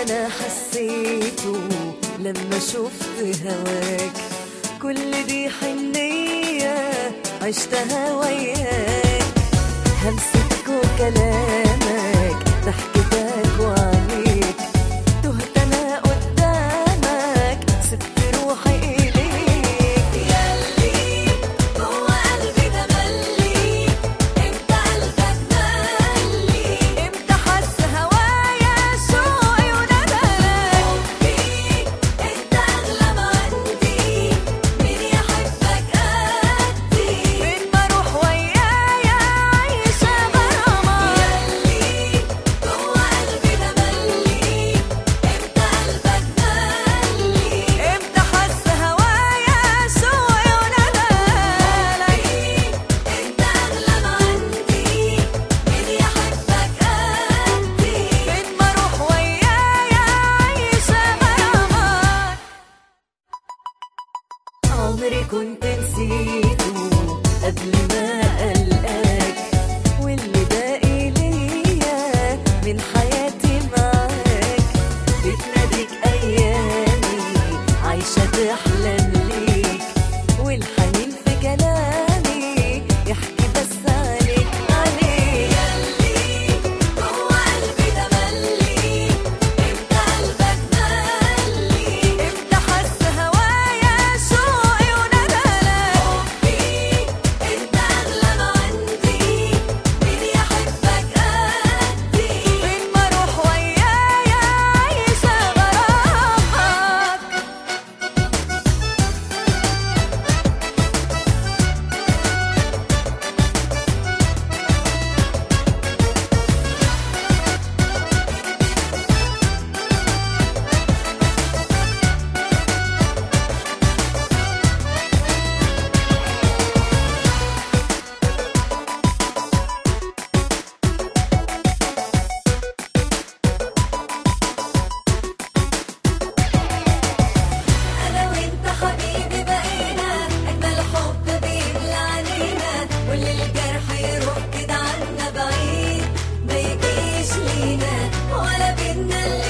انا حسيته لما شفت هواك كل دي حنية عشتها وياك همسك وكلامك ضحكتك وعليك تهت انا قدامك سبت روحي اليك ياللي جوا قلبي تملي انت قلبك مالي امتى حس هوايا شوقي وندلك حبي انت اغلى ما عندي مين يحبك قدي فين بروح ويايا عايشة غرامة ياللي جوا قلبي تملي امتى قلبك مالي امتى حس هوايا شوقي وندلك انت اغلى ما عندي مين يحبك قدي فين بروح ويايا عايشة غرامات عمري كنت نسيته قبل ما ألقاك واللي باقي ليا من حياتي معاك بتناديك أيامي عايشة تحلم ليك والحنين في كلامي يحكي بس عليك عليك ياللي جوا قلبي تملي امتى قلبك مالي امتى حس هوايا شوقي وندلك حبي انت اغلى ما عندي مين يحبك قدي فين بروح ويايا عايشة غرامك أنا وأنت حبيبي بقينا أجمل حب بيملى علينا واللي الجرح يروح كده عنا بعيد ما يجيش لينا ولا بينا